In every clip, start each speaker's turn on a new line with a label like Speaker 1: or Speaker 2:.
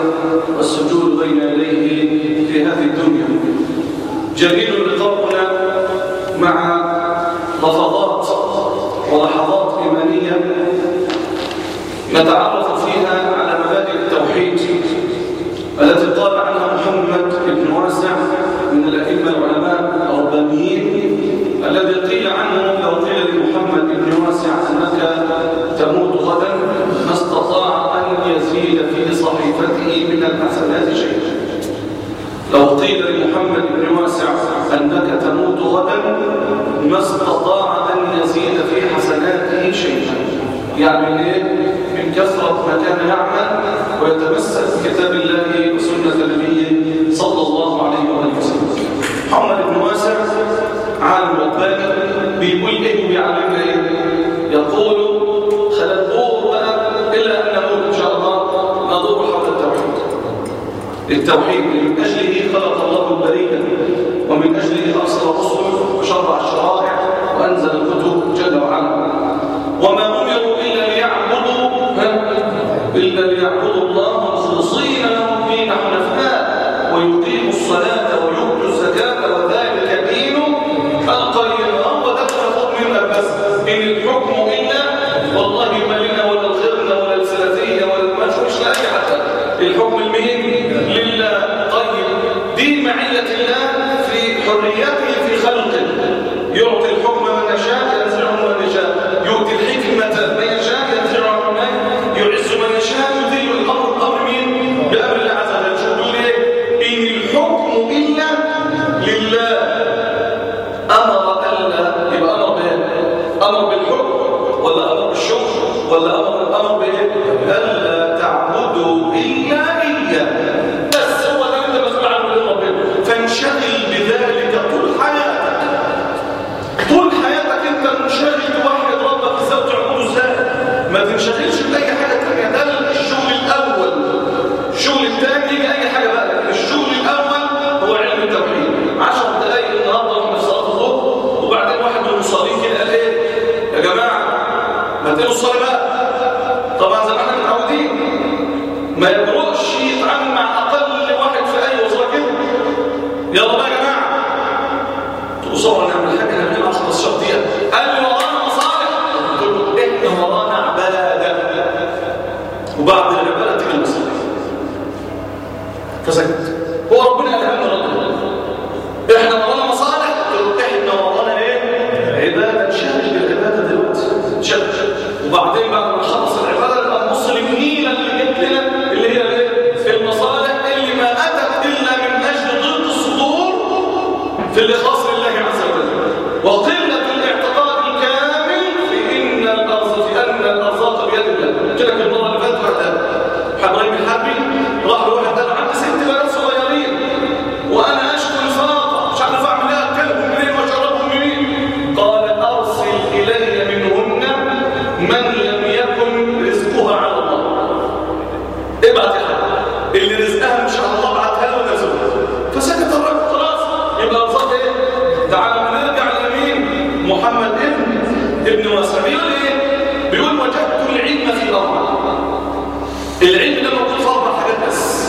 Speaker 1: والسجود بين يديه في هذه الدنيا جميل لقاؤنا مع لحظات ولحظات إيمانية نتعرف فيها على مبادئ التوحيد التي قال عنها محمد بن واسع من الأئمة العلماء الربانيين الذي قيل عنه لو قيل لمحمد بن واسع أنك تموت غدا ما استطاع أن يزيد في صحيفته من الحسنات شيئا لو قيل لمحمد بن واسع أنك تموت غدا ما استطاع أن يزيد في حسناته شيئا يعني ايه من كثرة ما كان يعمل ويتمسك بكتاب الله وسنة نبيه صلى الله عليه وآله وسلم محمد بن واسع عالم رباني بيقول ايه وبيعلمنا ايه يقول خلال بقى إلا أن نقول إن شاء الله ندور حول التوحيد التوحيد من أجله خلق الله البرية ومن أجله أرسل الرسل وشرع الشرائع وأنزل الكتب جل وعلا وما أمروا إلا ليعبدوا إلا ليعبدوا الله مخلصين له الدين حنفاء ويقيموا الصلاة ويؤتوا الزكاة وذلك دين القيم هو ده المفروض منا بس إن الحكم إلا والله ما لنا ولا الغرنا ولا السلفية ولا المشوش لا أي حتى الحكم المين لله طيب دي معية الله في حريته في خلقه يعطي الحكم من يشاء ينزعه من يشاء يؤتي الحكمة من يشاء ينزعه من يعز من يشاء يذل الأمر الأمر مين بأمر الله عز وجل شو بيقول إيه إن الحكم إلا لله أمر ألا يبقى أمر بإيه أمر بالحكم ولا أمر بالشكر ولا أمر الأمر بإيه ألا تعبدوا إلا إياه بس هو ده أنت مسؤول عنه من ربنا فانشغل بذلك طول حياتك طول حياتك أنت منشغل توحد ربك إزاي وتعبده إزاي ما تنشغلش بأي حاجة تانية ده الشغل الأول الشغل الثاني يجي أي حاجة بقى لكن الشغل الأول هو علم التوحيد 10 دقايق النهارده واحنا في صلاة الظهر وبعدين واحد من المصلين كده قال إيه يا جماعة ما تقولوا الصلاة بقى طبعا زي ما احنا متعودين ما يجرؤش يتعامل مع اقل واحد في اي وظيفه كده يلا بقى يا جماعه تصور نعمل حاجه نعملها 15 دقيقه قال لي ورانا مصالح قلت له احنا ورانا عباده وبعد العباده تيجي المصالح فسكت هو ربنا الهمنا ربنا احنا ورانا مصالح قلت له احنا ورانا ايه عباده نشغل بالعباده دلوقتي نشغل وبعدين بعد ما نخلص العباده نبقى نبص للنيله اللي جت لنا اللي هي الايه المصالح اللي ما اتت الا من اجل ضد الصدور في الاخلاص لله عز وجل وقله الاعتقاد الكامل في ان الارزاق في ان الارزاق بيد الله قلت لك المره اللي فاتت واحد ابراهيم الحربي راح لواحد قال عندي ست بنات صغيرين وانا اشكو الفاقه مش عارف اعمل ايه اكلهم منين واشربهم منين قال ارسل الي منهن من لم يكن رزقها على الله ابعت يا حبيبي اللي رزقها مش على الله ابعتها له ونزلها فسكت الرجل خلاص يبقى ارزاق ايه تعالى نرجع لمين محمد ابن ابن واسع بيقول ايه بيقول وجدت العلم في الاربع العلم ده موجود في اربع حاجات بس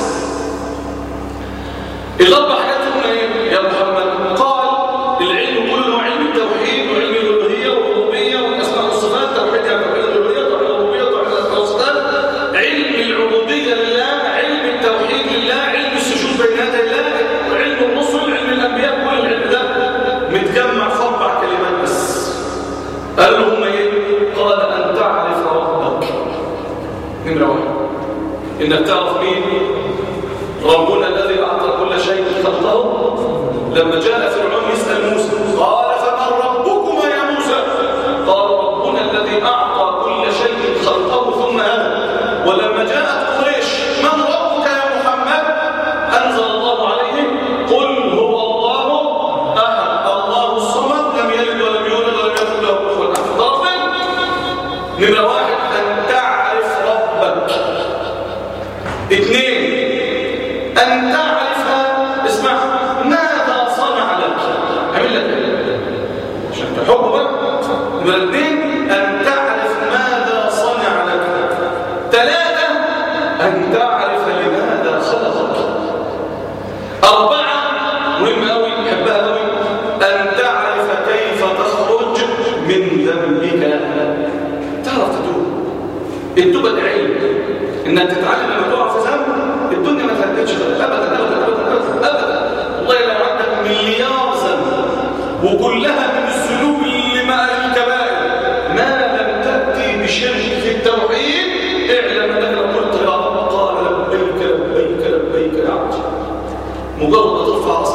Speaker 1: الاربع حاجات هم ايه يا محمد قال العلم كله علم التوحيد وعلم الالوهيه والربوبيه والاسماء والصفات توحيد يعني توحيد الالوهيه توحيد الربوبيه توحيد الاسماء والصفات علم العبوديه لله علم التوحيد لله علم السجود بين يدي الله وعلم الرسل علم الانبياء كل العلم ده متجمع في اربع كلمات بس قال لهم ايه قال ان تعرف ربك نمره واحد انك تعرف مين ربنا الذي اعطى كل شيء خلقه لما جاء فرعون يسال موسى قال فمن ربكما يا موسى قال ربنا الذي اعطى كل شيء خلقه ثم هدى ولما جاءت قريش من ربك يا محمد انزل الله عليه قل هو الله احد الله الصمد لم يلد ولم يولد ولم يكن له كفوا احد ضربا نمره واحد ان تعرف ربك اثنين أن تعرف اسمع ماذا صنع لك عمل لك ايه عشان تحب بقى نمرة اثنين أن تعرف ماذا صنع لك ثلاثة أن تعرف لماذا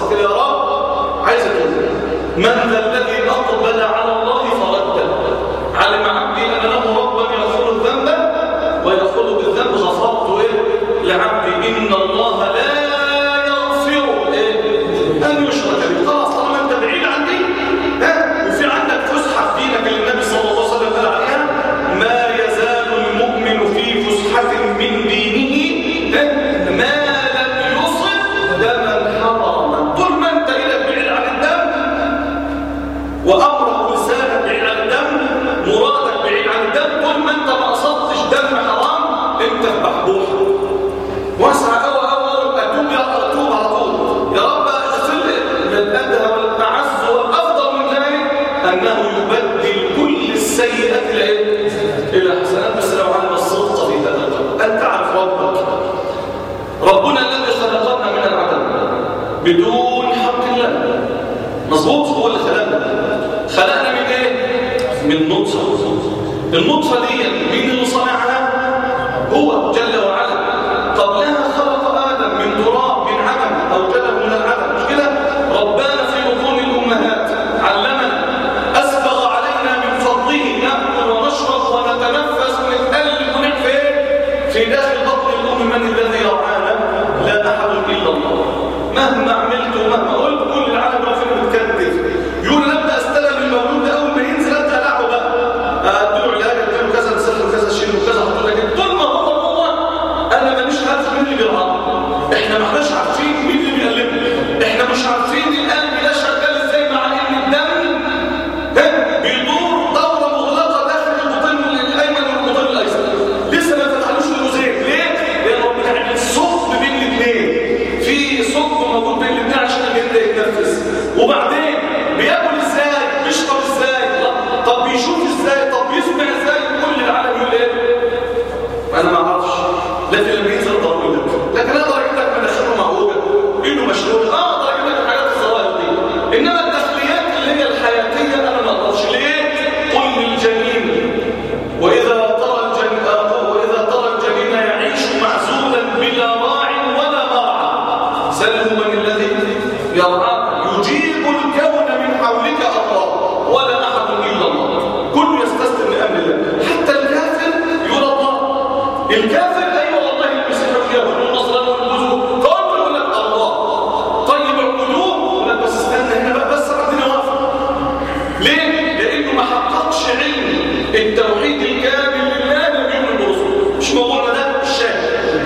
Speaker 1: خلاص كده يا رب عايز تقول من ذا الذي اقبل على الله فرده علم عبدي ان له ربا يغفر الذنب ويغفر بالذنب غفرت ايه لعبدي ان الله لا يغفر ايه ان يشرك به خلاص طالما انت بعيد عن دي ها وفي عندك فسحه في دينك اللي النبي صلى الله عليه وسلم قال عليها ما يزال المؤمن في فسحه من دينه ها؟ ما لم يصب دما حراما طول ما انت ايدك بعيد عن الدم وامرك لسانك بعيد عن الدم مرادك بعيد عن الدم طول ما انت ما اصبتش دم حرام انت في محبوحه واسعى قوي قوي قوي اتوب يا اتوب على طول يا رب اغفر لي الادهى والاعز والافضل من ذلك انه يبدل كل السيئات الى ايه؟ الى حسنات بس لو علم الصدق في هذا القلب انت عارف ربك ربنا الذي خلقنا من العدم بدون حق الله مظبوط هو اللي خلقنا خلقنا من ايه من نطفه النطفه دي مين اللي صنعها هو جل وعلا قبلها خلق ادم من تراب من عدم اوجده من العدم مش كده ربنا في بطون الامهات علمنا اسبغ علينا من فضله ناكل ونشرب ونتنفس ونتالم ونحفر في داخل بطن الام من الذي يرعانا لا احد الا الله مهما عملت ومهما قلت كل العالم رافق متكتف يقول انا ابدا استلم المولود ده اول ما ينزل ابدا العبه بقى اديله علاج اديله كذا نسله كذا شيله كذا حط لك طول ما هو هو انا مانيش عارف مين اللي بيرعاه احنا ما احناش عارفين مين اللي بيقلبنا احنا مش عارفين القلب ده شغال ازاي مع ان الدم ده بيدور دوره مغلقه داخل البطين الايمن والبطين الايسر لسه ما فتحلوش الجزئين ليه؟ لان ربنا عامل ثقب بين الاثنين في ثقب موجود بين الاثنين عشان يبدا يتنفس وبعدين بياكل ازاي؟ بيشرب ازاي؟ لا. طب بيشوف ازاي؟ طب بيسمع ازاي؟ كل العالم يقول ايه؟ انا ما اعرفش لكن لما ينزل ضروري لكن اقدر اجيب لك مناخيره معوجه ايده مشلوله اه اقدر اجيب لك الحاجات الصغيره دي انما الداخليات اللي هي الحياتيه انا ما اقدرش ليه؟ قل للجنين واذا ترى الجنين واذا ترى الجنين يعيش معزولا بلا راع ولا مرعى سله من الذي يرعاك يجيب الكون من حولك الله ولا احد الا الله كله يستسلم لامر الله حتى الكافر يرى الله الكافر ايوه والله المسيح واليهود والنصارى والبوذ كله يقول لك الله طيب اعبدوه يقول لك بس استنى هنا بقى بس ربنا واقف ليه؟ لانه ما حققش علم التوحيد الكامل لله لم يؤمن برسله مش موضوعنا ده الشاهد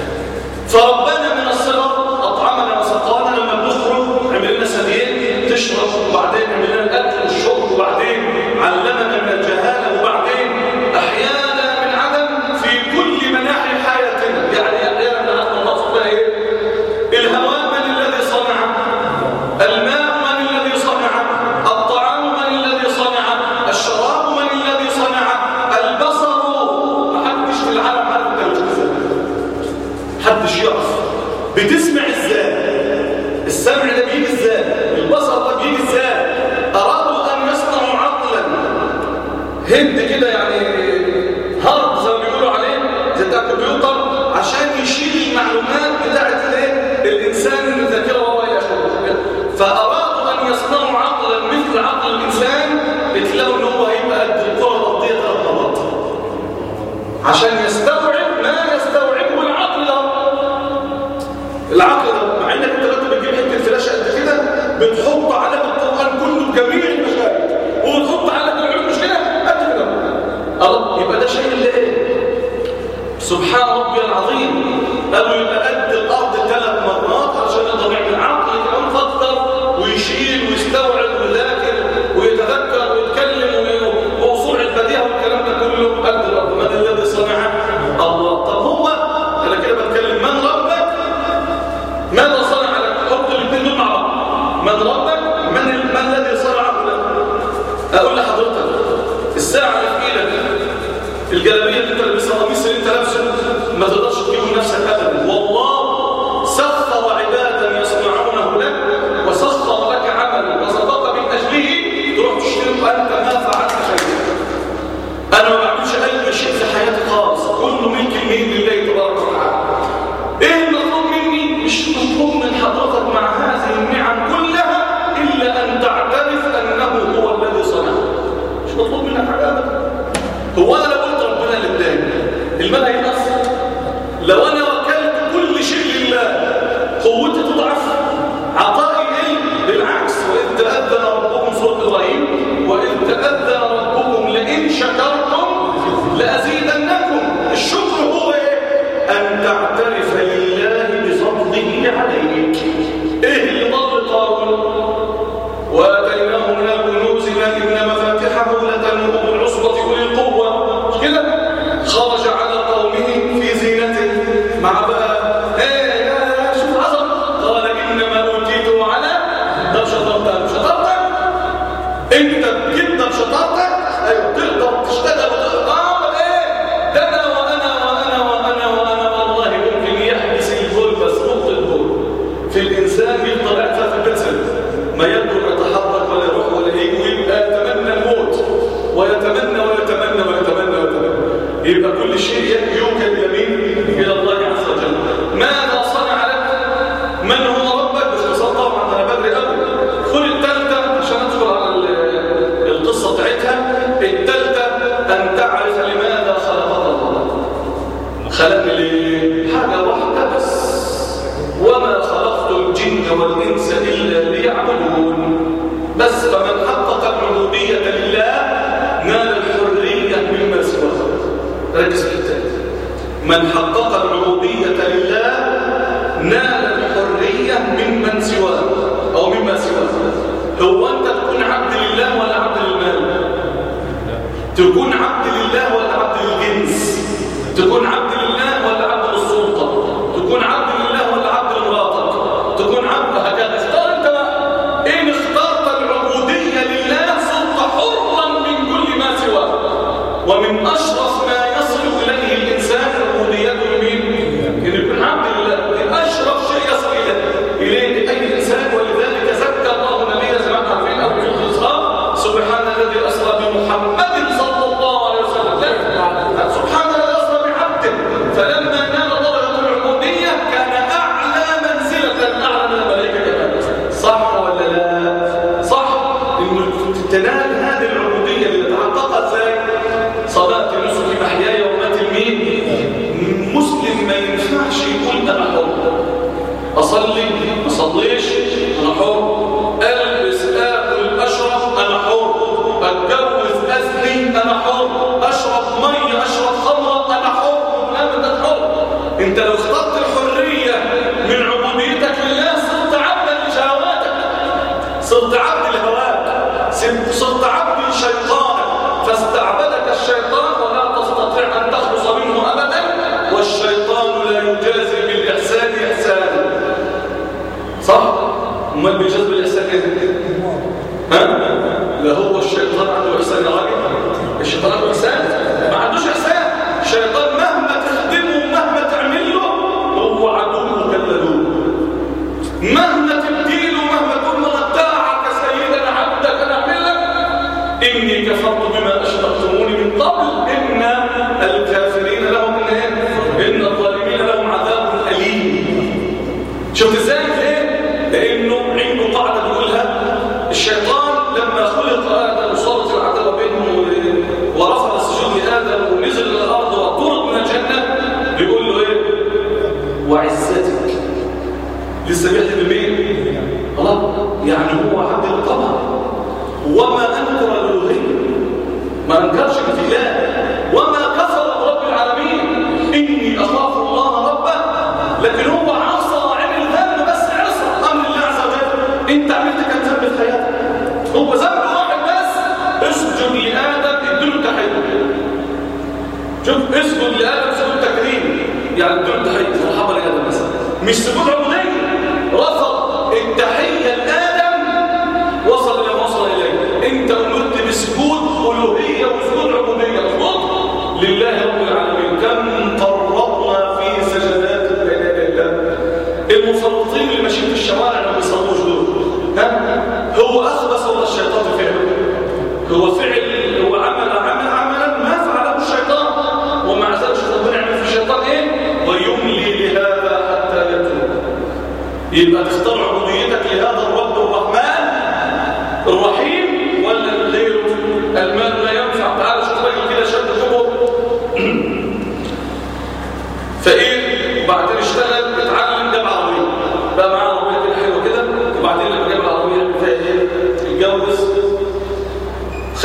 Speaker 1: فربنا من الصغر اطعمنا وسقانا لما بنخرج عمل لنا ثانيين تشرب وبعدين عمل لنا الاكل والشرب وبعدين علمنا من الجهاله وبعدين احيانا من عدم في كل مناحي حياتنا يعني احيانا من عدم نقصد بقى ايه الهواء من الذي صنعه الماء من الذي صنعه الطعام من الذي صنعه الشراب من الذي صنعه البصر محدش في العالم عارف انت ازاي محدش يعرف بتسمع ازاي السمع ده بيجي ازاي البصر ده بيجي ازاي ارادوا ان يصنعوا عقلا هند كده يعني هارد زي ما بيقولوا عليه زي بتاع الكمبيوتر عشان يشيل المعلومات بتاعت الايه الانسان من الذاكره وهو الى اخره فارادوا ان يصنعوا عقلا مثل عقل الانسان تلاقوا ان هو هيبقى قد الكره الارضيه ثلاث مرات عشان يستوعب ما يستوعبه العقل ده العقل ده مع انك انت دلوقتي بتجيب حته فلاشه قد كده بتحط علم القران كله بجميع المشاهد وبتحط علم العلوم مش كده قد كده الله يبقى ده شيء اللي ايه سبحان ربي العظيم قالوا يبقى قد الارض ثلاث مرات عشان يقدر يعمل عقل كمان فكر ويشيل ويستوعب ويذاكر ويتذكر ويتكلم وي- ووصول البديهه والكلام ده كله قد الارض من الذي صنعه الله طب هو انا كده بتكلم من ربك ماذا صنع لك حط الاثنين دول مع بعض من ربك من ال- ما الذي صنعه لك اقول لحضرتك الساعه اللي في ايدك الجلابيه اللي انت لابسها القميص اللي انت لابسه ما تقدرش تجيبه لنفسك ابدا والله سخر عبادا يصنعونه لك وسخر لك عملا وصدق من اجله تروح تشتري وانت ما فعلت شيئا انا ما بعملش اي شيء في حياتي خالص كله ملك المين لله تبارك وتعالى ايه المطلوب مني مش مطلوب من حضرتك مع هذه النعم هو انا لو قلت ربنا اللي اداني المال هينقص لو انا وكلت كل شيء لله قوتي تضعف عطائي يقل بالعكس واذ تاذن ربكم سوره ابراهيم واذ تاذن ربكم لئن شكرتم لازيدنكم الشكر هو ايه ان تعترف لله بفضله عليك ايه اللي ضل قارون واتيناه من الكنوز ما ان مفاتحه لتنوء بالعصبه اولي القوه مش كده خرج على قومه في زينته مع بقى ايه يا يا شوف حصل قال انما اوتيته على طب شطرتك شطرتك انت جدا بشطارتك ايوه تقدر تشتغل وتقدر اعمل ايه ده انا وانا وانا وانا وانا والله ممكن يحبس البول بس نقطه البول في الانسان يفضل قاعد في البيت ما يقدر يتحرك ولا يروح ولا يجي ويبقى يتمنى الموت ويتمنى ويتمنى ويتمنى ويتمنى يبقى كل شيء يوكل يمين الى الله عز وجل ماذا صنع لك من هو ربك باختصار طبعا انا بدري قوي خذ الثالثه عشان ادخل على ال- القصه بتاعتها الثالثه ان تعرف لماذا خلقك الله خلقني ليه حاجه واحده بس وما خلقت الجن والانس الا ليعبدون بس فمن حقق العبوديه لله نال الحريه مما سواه ركز في الثالث من حقق العبوديه لله نال الحريه ممن سواه او مما سواه هو انت تكون عبد لله ولا عبد للمال تكون عبد لله ولا عبد للجنس تكون عبد لله ولا عبد للسلطه تكون عبد لله ولا عبد لمراتك تكون عبد هكذا اختار انت بقى ان اخترت العبوديه لله صرت حرا من كل ما سواه ومن اشرف ما يصل اليه الانسان عبوديته لمين ان يكون عبد لله دي اشرف شيء يصل اليه اليه اي انسان ولذلك زكى الله نبيه زي ما احنا عارفين اول في الاسراء سبحان الذي اسرى بمحمد صلى الله عليه وسلم لا. سبحان الذي اسرى بعبده فلما نال درجه العبوديه كان اعلى منزله اعلى من الملائكه كمان صح ولا لا صح انه تنال هذه العبوديه اللي تحققها ازاي صلاه نسك محياي ومماتي لمين مسلم ما ينفعش يقول انا حر اصلي ما اصليش انا حر البس اكل اشرب انا حر اتجوز ازني انا حر اشرب ميه اشرب خمره انا حر لا انت حر انت لو اخترت الحريه من عبوديتك لله صرت عبدا لشهواتك صرت عبد لهواك صرت عبد لشيطانك فاستعبدك الشيطان ولا تستطيع ان تخلص منه ابدا والشيطان لا يجازي بالاحسان احسانا صح امال بيجاز بالاحسان ايه ها لا هو الشيطان عنده احسان يا راجل الشيطان عنده احسان ما عندوش احسان الشيطان مهما تخدمه ومهما تعمل له هو عدو كاللدود مهما تبديله مهما تقول له بتاعك يا سيدي انا عبدك انا اعمل لك اني كفرت بما اشركتموني من قبل ان الكافرين لهم ايه ان الظالمين لهم عذاب اليم شفت ازاي ليه لانه عنده قاعده بيقولها الشيطان لما خلق ادم وصارت العداوه بينهم و- ورفض السجود لادم ونزل الى الارض وطرد من الجنه بيقول له ايه وعزتك لسه بيحلم بمين الله يعني هو عبد القمر وما انكر الالوهيه ما انكرش الاله وما كفر برب العالمين اني اخاف الله ربه لكن هو عصى عمل ذنب بس عصى امر الله عز وجل انت عملت كم ذنب في حياتك هو ذنب واحد بس اسجد لادم اديله تحيه شوف اسجد لادم سجود تكريم يعني اديله تحيه مرحبا لادم بس مش سجود عبوديه رفض التحيه لادم وصل الى ما وصل اليه انت امرت بسجود الوهيه وسجود عبوديه مظبوط لله رب العالمين كم فرطنا في سجدات بين يدي الله المفرطين اللي ماشيين في الشوارع ما بيصلوش دول ها هو اخبث ولا الشيطان في فعله هو فعل هو عمل عمل عملا ما فعله الشيطان ومع ذلك ربنا يعمل في الشيطان ايه ويملي لهذا حتى يتوب يبقى تختار عبوديتك لهذا الرب الرحمن الرحيم ولا غيره المال لا ينفع تعال شوف راجل كده شد ثوبه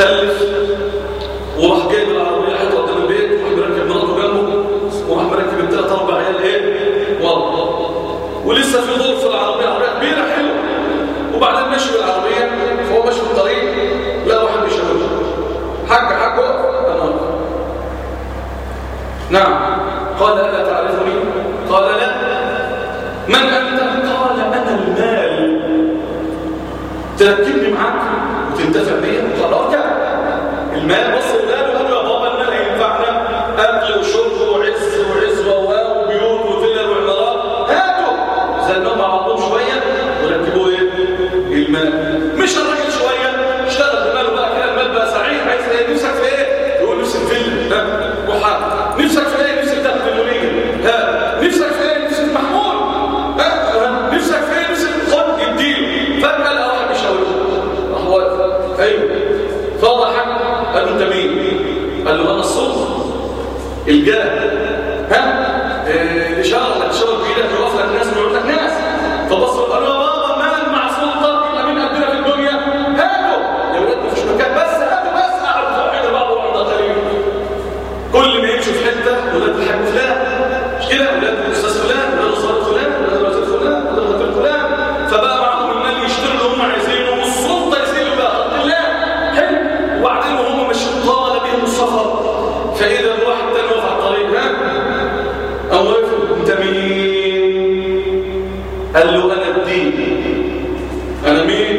Speaker 1: خلف وراح جايب العربيه حته قدام البيت وراح مركب مراته جنبه وراح مركب الثلاث اربع عيال ايه والله ولسه في ظل في العربيه عربيه كبيره حلوه وبعدين ماشي بالعربيه فهو ماشي في الطريق لا واحد بيشاور حاج حاج وقف انا واقف نعم قال الا تعرفني قال لا من انت قال انا المال تركبني معاك وتنتفع بيا قال ارجع المال بص ولاده قال له يا بابا المال هينفعنا اكل وشرب وعز وعزوه وبيوت وفلل وعمارات هاتوا زنوا مع بعضهم شويه وركبوا ايه المال مش الراجل شويه اشتغل بماله بقى كده المال بقى صحيح عايز ايه نفسك في ايه يقول نفسي في فيلا ها وحاجه نفسك في ايه نفسك تاخد الموليه ها نفسك في ايه نفسك محمول ها نفسك في ايه نفسك خد اديله فجاه لقى واحد بيشاور راح واقف ايوه فضحك قال له انت مين قال له انا السلطه الجاه ها إيه، الاشاره انك تشاور بايدك يقف لك ناس ويقول لك ناس فبص قال له يا بابا مال مع سلطه يبقى مين قدنا في الدنيا هاتوا يا ولاد مفيش مكان بس هاتوا بس قعدوا فوق حته بعض وعند اخرين كل ما يمشوا في حته ولاد الحاج فلان مش كده ولاد الاستاذ فلان ولاد الظابط فلان ولاد الوزير فلان ولاد الغفير فلان فبقى معاهم المال يشتروا اللي هم عايزينه والسلطه يسيلوا بقى خلق الله حلو وبعدين وهم ماشيين طال بهم السفر فاذا الواحد تاني واقف على الطريق ها قام واقف انت مين قال له انا الدين انا مين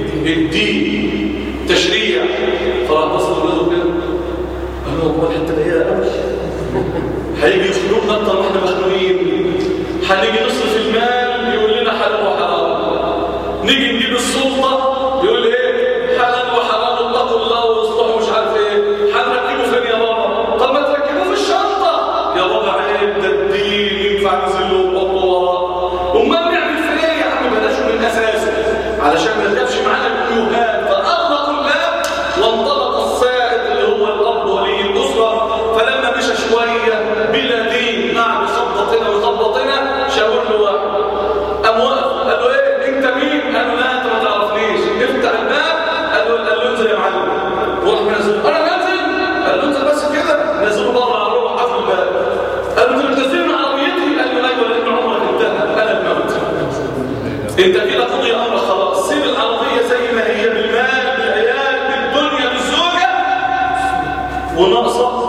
Speaker 1: الدين تشريع فراح بص له كده قال له هو الحته ضيقه قوي هيجي يخنقنا اكتر ما احنا مخنوقين هنيجي نصرف المال يقول لنا حلال وحرام نيجي نجيب السلطه يقول ايه حلال وحرام اتقوا الله واصلحوا مش عارف ايه هنركبه فين يا بابا طب ما تركبوه في الشنطه يا بابا عيب ده الدين ينفع ننزل له ونحطه وراه امال نعمل في ايه يا عم بلاش من اساسه علشان ما يركبش معانا الكيوهات فاغلقوا الباب وانطلق السائق اللي هو الاب ولي الاسره فلما مشى شويه بلا دين قعد يخبطنا ويخبطنا شاور له واحد قام واقف قال له ايه انت مين؟ قال له لا انت ما تعرفنيش افتح الباب قال له قال له انزل يا معلم وراح منزل انا نازل قال له انزل بس كده نزله بره على روح قفل الباب قال له انت بتنزلني عربيتي قال له ايوه لان عمرك انتهى انا الموت انت كده قضي امرك خلاص سيب العربيه زي ما هي بالمال بالعيال بالدنيا بالزوجه وناقصه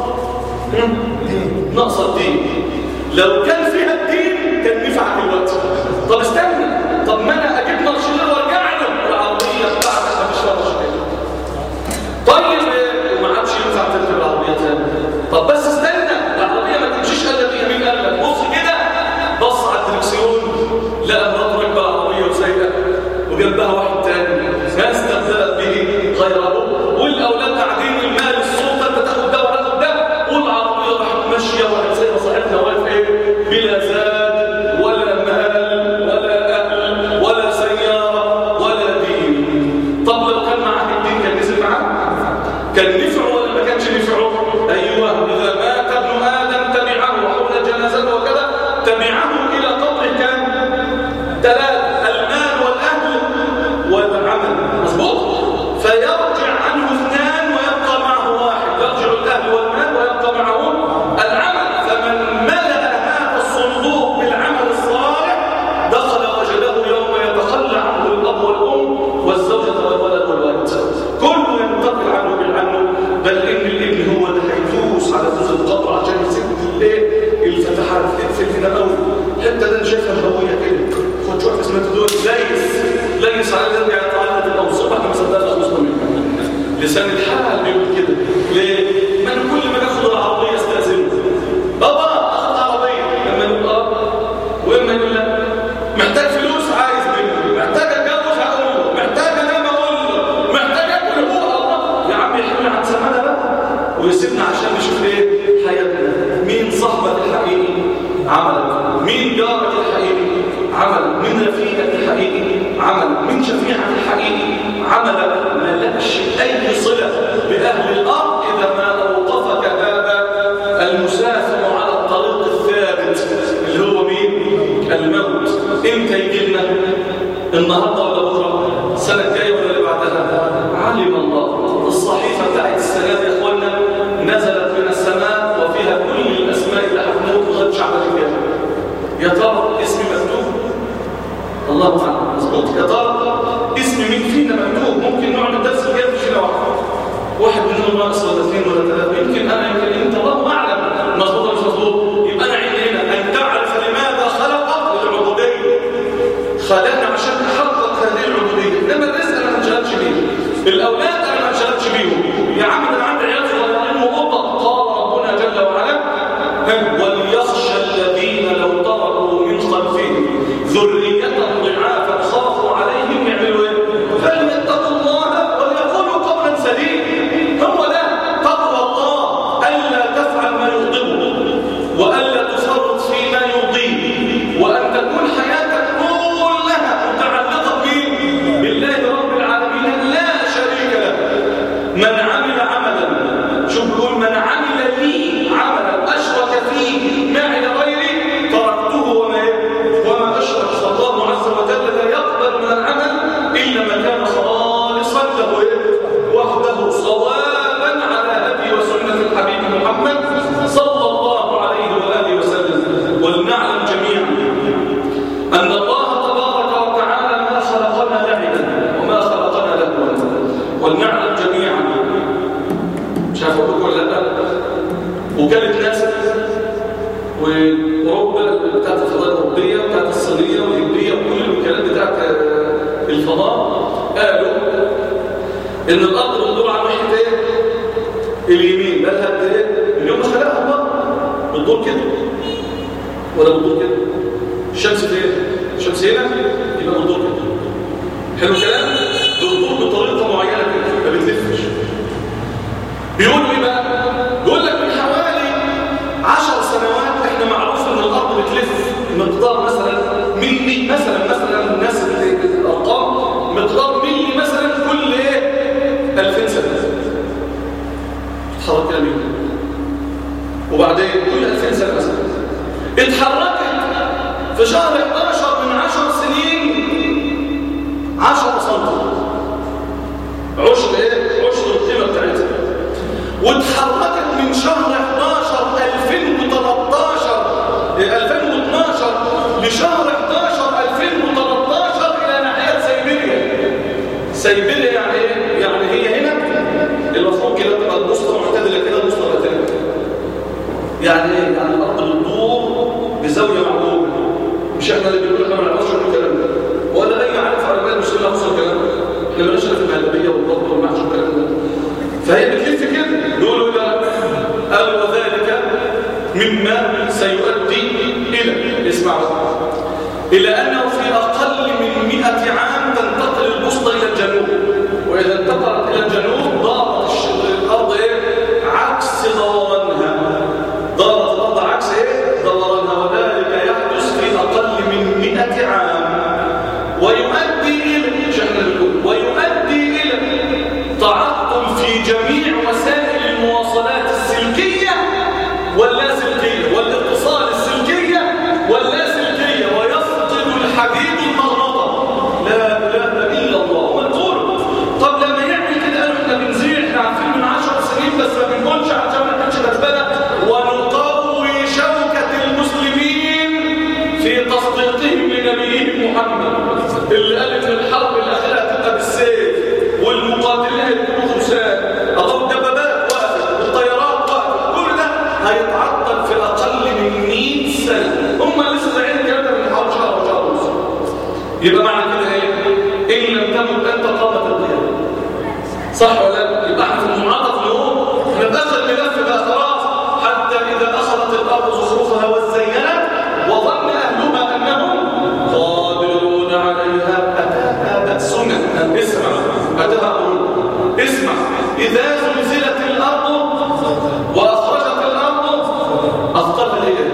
Speaker 1: ناقصه الدين لو كان فيها الدين كان نفع دلوقتي طب استنى طب ما انا اجيب مرشدين وارجع له العربيه بتاعتك ما فيش فيها مرشدين طيب إيه؟ وما عادش ينفع تركب العربيه تاني طب بس استنى العربيه ما تمشيش الا بيها مين قال لك بص كده بص على الدركسيون لقى مراته راكبه العربيه وسايقه وجنبها واحد تاني ما استبدلت به غيره والاولاد قاعدين المال السلطه انت تاخد ده وتاخد ده والعربيه راحت ماشيه واحد زي ما صاحبنا واقف ايه بلا زاد ولا مال ولا اهل ولا سياره ولا دين طب لو كان معاه الدين كان نزل معاه كان نفعه ولا ما كانش نفعه ايوه اذا مات ابن ادم تبعه وحول جنازته وكذا تبعه الى قبره كان ثلاث المال والاهل والعمل مظبوط فيرجع عنه اثنان ويبقى معه واحد يرجع الاهل والمال ويبقى معه العمل فمن ملأ هذا الصندوق بالعمل الصالح دخل وجده يوم يتخلى عنه الاب والام والزوجه والولد والوالد كله ينتقل عنه بالعنه بل ان الابن هو اللي هيدوس على دوس القبر عشان يسد الايه الفتحات اقفل هنا قوي الحته ده انا شايفها هويه كده خد شويه اسمها دول ليس ليس على الذي يتعلق الاوصاف احنا مصدقنا خلصنا منه لسان الحال بيقول كده ليه؟ ما أنا كل ما ناخد العربيه استاذنه بابا اخد عربيه لما يقول اه واما يقول لا محتاج فلوس عايز منه محتاج اتجوز هقول له محتاج انام اقول له محتاج اكل هو الله يا عم يحمل عن سمعنا بقى ويسيبنا عشان نشوف ايه حياتنا مين صاحبك الحقيقي عملك مين جارك الحقيقي عملك مين رفيقك الحقيقي عملك مين شفيعك الحقيقي عملك ما لكش اي صله باهل الارض اذا ما اوقفك هذا المسافر على الطريق الثابت اللي هو مين الموت امتى يجي لنا النهارده ولا بكره السنه الجايه ولا اللي بعدها علم الله الصالح يا ترى اسمي مكتوب الله اعلم مظبوط يا ترى اسم مين فينا مكتوب ممكن نعمل درس الجاي في شيله واحده واحد منهم ناقص ولا اثنين ولا ثلاثه يمكن انا يمكن انت الله اعلم مظبوط ولا مش مظبوط يبقى انا عندي هنا ان تعرف لماذا خلقك للعبوديه خلقنا عشان نحقق هذه العبوديه انما الرزق انا ما انشغلش بيه الاولاد انا ما انشغلش بيهم يا عم انا عندي عيال صغيرين وقطط قال ربنا جل وعلا وليخشى الذين لو تركوا من خلفهم ذريه ضعافا خافوا عليهم يعملوا ايه فليتقوا الله وليقولوا قولا سديدا هو ده تقوى الله الا تفعل ما يغضبه والا تفرط فيما يرضيه وان تكون حياتك كلها متعلقه بمين بالله رب العالمين لا شريك له من عمل عملا شوف بيقول من عمل لي عملا اشرك فيه معي غيري تركته وما وما اشرك فالله عز وجل لا يقبل من العمل الا ما كان خالصا له وحده صوابا على هدي وسنه الحبيب محمد صلى الله عليه واله وسلم ولنعلم جميعا ان الله تبارك وتعالى ما خلقنا لعبا وما خلقنا لهوا ولنعلم جميعا شافوا لكم ولا لا وكانت ناس واوروبا بتاعت الفضاء الاوروبيه بتاعت الصينيه والهنديه وكل الوكالات بتاعت الفضاء قالوا ان الارض بتدور على ناحيه ايه اليمين بقى قد ايه من يوم ما خلقها الله بتدور كده ولا بتدور كده الشمس فين الشمس هنا يبقى بتدور كده حلو الكلام بتدور بطريقه معينه كده ما بتلفش بيقولوا ايه بقى بيقول لك من حوالي عشر سنوات احنا معروف ان الارض بتلف مقدار مثلا ملي مثلا مثلا الناس اللي الارقام مقدار ملي مثلا كل ايه 2000 سنه تتحرك كده ملي وبعدين كل 2000 سنه مثلا اتحركت في شهر 11 من 10 سنين 10 سم عشر ايه عشر القيمه بتاعتها واتحركت من شهر 11 2013 2012 لشهر 11 2013 الى ناحيه سيبيريا سيبيريا يعني ايه يعني هي هنا المفروض كده تبقى البوصله معتدله كده البوصله معتدله يعني ايه يعني الارض بتدور بزاويه معقوله مش احنا اللي بنقول احنا ما نعرفش الكلام ده ولا اي عارف على بالي مش اللي اوصل الكلام ده احنا مالناش في المهلبيه والضبط والمحشي والكلام ده فهي بتلف كده يقولوا لا قال وذلك مما سيؤدي الى اسمعوا الى انه في اقل من 100 عام تنتقل البوصله الى الجنوب واذا انتقلت الى الجنوب ضارت الارض ايه عكس دورانها ضارت الارض عكس ايه دورانها وذلك يحدث في اقل من 100 عام ويؤدي الى شأن الكل ويؤدي الى تعطل في جميع وسائل المواصلات السلكيه واللا سلكيه والاتصال السلكيه واللا سلكيه ويفقد الحديد المغناطه لا اله الا الله ومنقول طب لما يعمل كده قالوا احنا بنزيع احنا عارفين من 10 سنين بس ما بنقولش عشان ما نكونش كسبانه ونقوي شوكه المسلمين في تصديقهم لنبيهم محمد اللي قال ان الحرب الاخيره هتبقى بالسيف والمقاتلين هيكونوا خسان الله الدبابات وقفت والطيارات وقفت كل ده هيتعطل في اقل من 100 سنه هم لسه زعلانين الكلام ده من حوالي شهر وشهر ونص يبقى معنى كده ايه ان لم تمت انت قامت القيامه صح ولا لا يبقى احنا في المنعطف نقول احنا دخل ملف بقى خلاص حتى اذا اخذت الارض زخرفها وزينت وظن اهلها انهم قادرون عليها اتاها باسنا اسمع اتاها أمرنا. اسمع اذا زلزلت الارض واخرجت الارض اثقلها ايه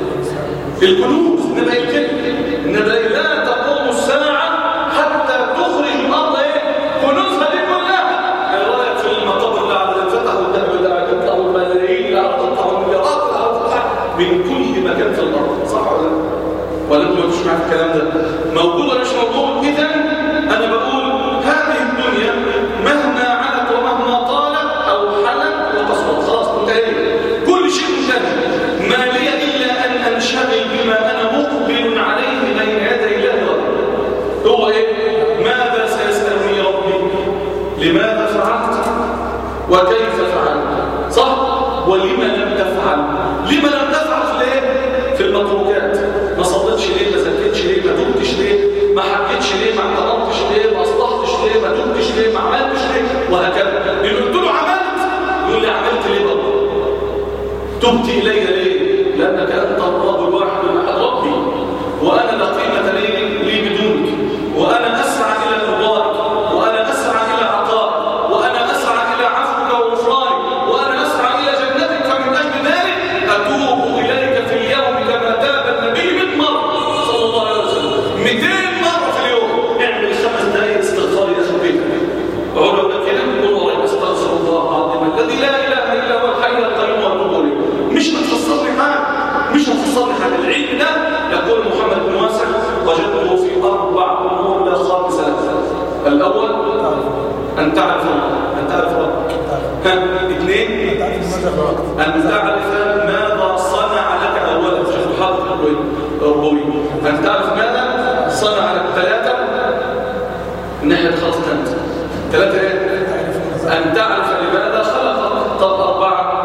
Speaker 1: الكنوز انما الكلمه انما لا تقوم الساعه حتى تخرج الارض ايه كنوزها دي كلها ايه رايك في المقابر اللي على الفتح والذهب اللي على تطلع الملايين اللي على تطلع المليارات اللي على تطلع من كل مكان في الارض صح ولا لا ولا انتوا ما تسمعوا الكلام ده موجود ولا مش موجود اذا انا بقول هذه الدنيا مهما علت ومهما طالت او حلت وقصرت خلاص منتهي كل شيء منتهي ما لي الا ان انشغل بما انا مقبل تفعل لما لم تفعل في الايه في المتروكات ما صليتش ليه ما زكيتش ليه ما تبتش ليه ما حكيتش ليه ما اعترضتش ليه ما اصلحتش ليه ما تبتش ليه ما عملتش ليه وهكذا اللي قلت له عملت يقول لي عملت ليه برضه تبت الي ليه لانك انت الرب الواحد الاحد ربي وانا لا قيمه لي لي بدونك وانا اسعى الى رضاك وانا اسعى الى عطائك وانا اسعى الى عفوك وغفرانك وانا اسعى الى جنتك فمن اجل ذلك اتوب اليك في اليوم كما تاب النبي 100 مره صلى الله عليه وسلم 200 مره في اليوم اعمل خمس دقائق استغفار يا اخي بيتك اقول لك كده قول والله استغفر الله العظيم الذي لا اله الا هو الحي القيوم واتوب اليه مش هتفسر لي حاجه مش هتفسر لي حاجه العلم ده يقول محمد بن واسع وجدته في اربع امور لا خامس لها الاول ان تعرف الله ان تعرف ربك ها اثنين ان تعرف ماذا صنع لك اولا شوف حاضر الروي ان تعرف ماذا صنع لك ثلاثه الناحيه الخاصه انت ثلاثه ايه ان تعرف لماذا خلقك طب اربعه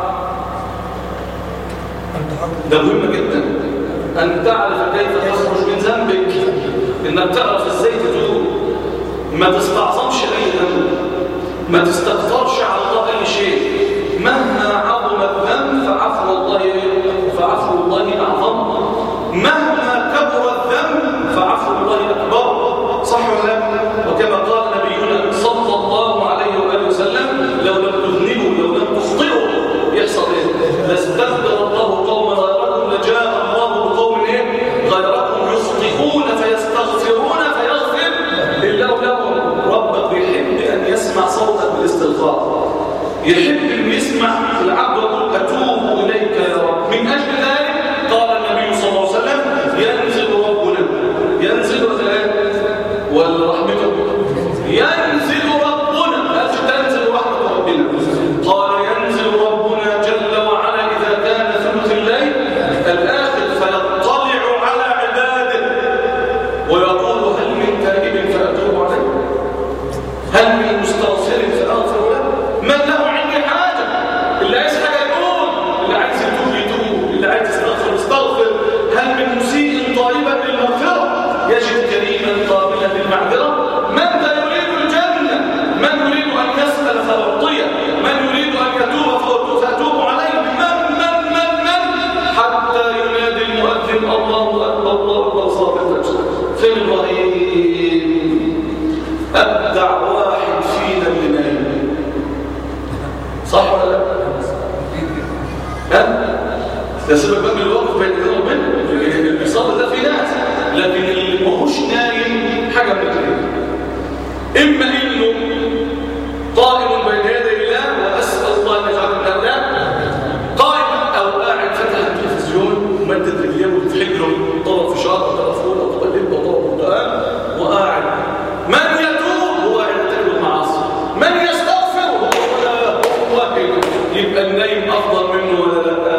Speaker 1: ده مهم جدا أن تعرف كيف تخرج من ذنبك إنك تعرف إزاي تتوب ما تستعظمش أي ذنب ما تستكثرش على الله أي شيء مهما عظم الذنب فعفو الله فعفو الله أعظم مهما كبر الذنب فعفو الله أكبر صح ولا لا؟ وكما قال نبينا صلى الله عليه وآله وسلم لو لم تذنبوا لو لم تخطئوا يحصل إيه؟ لاستبدل الله قوما غيركم لجاء الله بقوم إيه؟ غيركم يخطئون فيستغفرون فيغفر لله لهم ربك يحب أن يسمع صوتك بالاستغفار يحب أن يسمع العبد يقول أتوب إليك يا رب من أجل ذلك قال النبي صلى الله عليه وسلم ينزل ربنا ينزل ولا رحمته ينزل ربنا لا تنزل رحمة ربنا قال ينزل ربنا جل وعلا إذا كان ثلث الليل الآخر فيطلع على عباده ويقول هل من تائب فأتوب عليه هل من مستغفر فأغفر له من له عندي حاجة اللي عايز حاجة يقول اللي عايز يتوب يتوب اللي عايز يستغفر يستغفر هل من مسيء طالبا للمغفرة يجد كريما قابلا للمعذرة من ذا يريد الجنة من يريد أن يسأل فأعطيه من يريد أن يتوب فأتوب عليه من من من من حتى ينادي المؤذن الله أكبر الله أكبر صلاة الفجر في الرهيب أبدع واحد فينا اللي نايم صح ولا لا؟ ها؟ ده سبب بقى الوقت بين يدين ربنا اللي بيصلي ده في ناس لكن اللي ماهوش نايم حاجه من الاثنين اما انه قائم بين يدي الله واسال الله ان يجعل من هؤلاء قائم او قاعد فتح التلفزيون ومدد رجليه وفي حجره طرف في شهر طرف فول او طرف لب او طرف برتقال وقاعد من يتوب هو قاعد يتكلم المعاصي من يستغفر هو هو يبقى النايم افضل منه ولا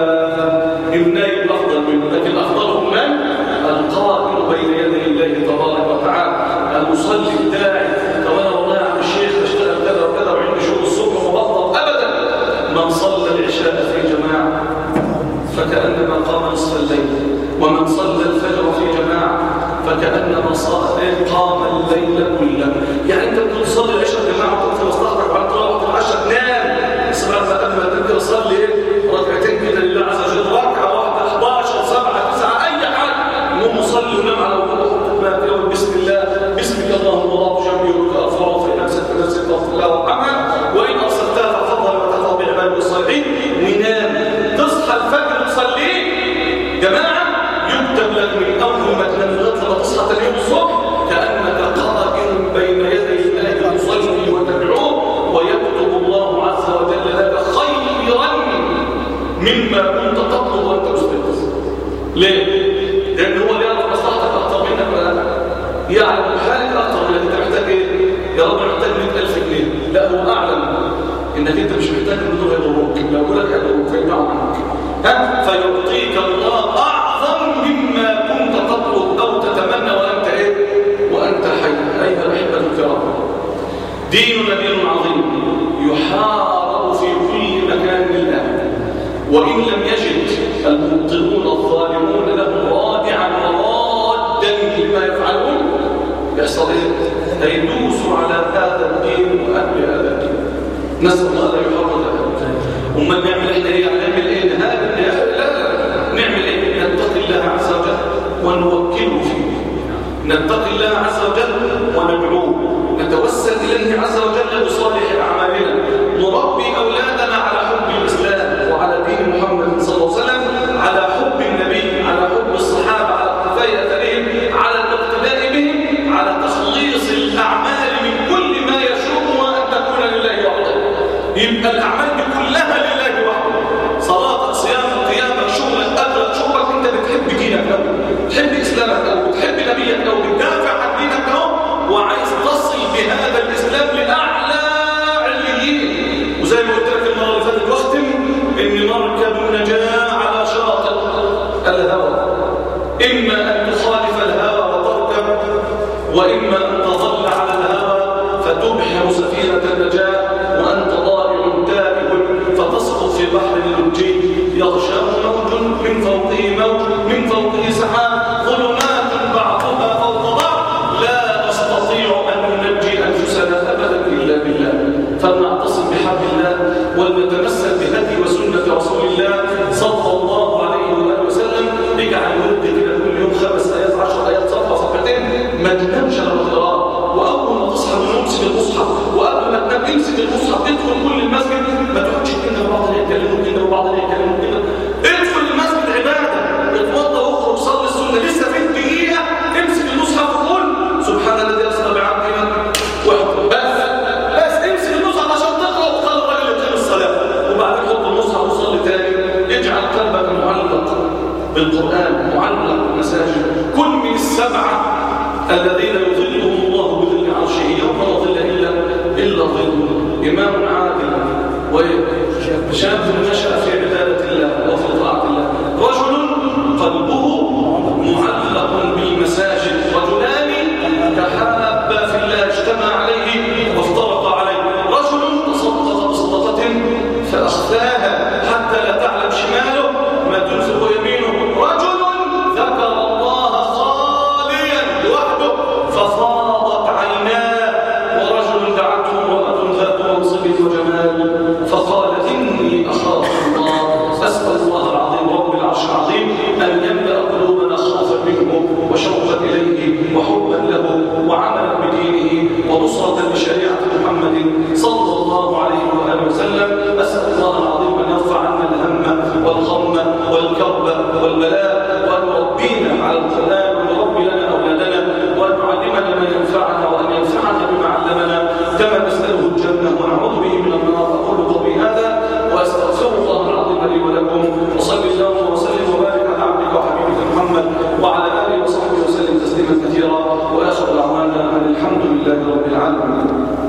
Speaker 1: لا النايم افضل منه لكن افضلهم من القائم بين يدي الله تبارك وتعالى المصلي الداعي طب انا والله يا عم الشيخ بشتغل كذا وكذا وعندي شغل الصبح وبطل ابدا من صلى العشاء في جماعه فكانما قام نصف الليل ومن صلى الفجر في جماعه فكانما قام الليل كله يعني انت بتقول صلي العشاء في جماعه وتقف في مصلحتك وبعد تروح تتعشى تنام اسمع ما قبل ما تنزل صلي ايه ركعتين كده لله عز وجل ركعه واحده 11 7 9 اي حاجه المهم صلي ونام على وضوء يوم بسم الله بسم الله اللهم الله جنبي وكافر في نفسك نفسك واغفر الله وارحمها وان ارسلتها ففضل وتفضل بعباده الصالحين وينام تصحى الفجر تصلي جماعه يكتب لك من اول ما تنام لغايه لما تصحى ثاني يوم الصبح كانك قائم بين يدي الله تصلي وتدعوه ويكتب الله عز وجل لك خيرا مما كنت تطلب وانت مستيقظ ليه؟ لان هو يعرف مصلحتك اكثر منك ولا لا؟ يعلم حالك اكثر منك انت محتاج ايه؟ يا رب محتاج 100000 جنيه لا هو اعلم انك انت مش محتاج ان دول يضروك لو يقول لك يضروك فيدفعوا عنك ها فيعطيك الله اعظم مما كنت تطلب او تتمنى وانت ايه؟ وانت حي ايها الاحبه الكرام ديننا دين عظيم يحارب في كل مكان الان وان لم يحصل ايه؟ هيدوسوا على هذا الدين واهل هذا الدين نسال الله لا يحرض امال نعمل احنا ايه؟ نعمل ايه؟ نهاجم لا لا نعمل ايه؟ نتقي الله عز وجل ونوكله فيه نتقي الله عز وجل وندعوه نتوسل اليه عز وجل بصالح اعمالنا نربي اولادنا على حب الاسلام وعلى دين محمد صلى الله عليه وسلم على حب النبي على حب الصحابه على اقتفاء اثرهم على الاقتداء بهم على تخليص الاعمال من كل ما يشوبها ان تكون لله وحده يبقى الاعمال دي كلها لله وحده صلاتك صيامك قيامك شغلك اكلك شربك انت بتحب دينك قوي بتحب اسلامك قوي بتحب نبيك قوي بتدافع عن دينك قوي وعايز تصل بهذا الاسلام لاعلى عليين وزي ما قلت لك المره اللي فاتت واختم ان مركب النجاه على شاطئ الهوى اما ان تخالف الهوى وتركب واما ان تظل على الهوى فتبحر سفينه النجاه وانت ضائع تائب فتسقط في بحر اللجي يغشاه موج من فوقه موج من فوقه سحاب ظلمات بعضها فوق بعض لا نستطيع ان ننجي انفسنا ابدا الا بالله فلنعتصم بحبل الله ولنتمسك بهدي وسنه رسول الله صلى الله عليه واله وسلم اجعل ورد كده كل يوم خمس ايات عشر ايات صفحه صفحتين ما تنامش على القراءه واول ما تصحى من النوم امسك المصحف وقبل ما تنام امسك المصحف ادخل كل المسجد ما تقعدش كده بعض يتكلموا كده وبعض يتكلموا كده ادخل المسجد عباده اتوضى واخرج صلي السنه لسه في دقيقه امسك المصحف وقول سبحان الذي اسرى بعبده واحد بس بس امسك المصحف عشان تقرا وتخلي الراجل يقيم الصلاه وبعدين حط المصحف وصلي تاني اجعل قلبك معلق بالقران معلق بالمساجد كن من السبعه الذين يظلهم الله بظل عرشه يوم لا ظل الا الا ظله امام عادل وشاب نشا في عباده الله وفي طاعه الله رجل قلبه معلق بالمساجد رجلان تحابا في الله اجتمع عليه وافترقا عليه رجل تصدق بصدقه فاخفاها حتى لا تعلم شماله ما تنفق يمينه رجل ذكر الله خاليا لوحده ففاضت عيناه ورجل دعته امراه ذات منصب وجمال فقال اني اخاف الله اسال الله العظيم رب العرش العظيم ان يملا قلوبنا خوفا منه وشوقا اليه وحبا له وعملا بدينه ونصره لشريعه محمد صلى الله عليه واله وسلم اسال الله العظيم ان يرفع عنا الهم والغم والكرب والبلاء وان يربينا على القران وان يربي لنا اولادنا وان يعلمنا ما ينفعنا وان ينفعنا بما علمنا كما نساله الجنه ونعوذ به من النار اقول قولي هذا واستغفر الله العظيم لي ولكم وصلي اللهم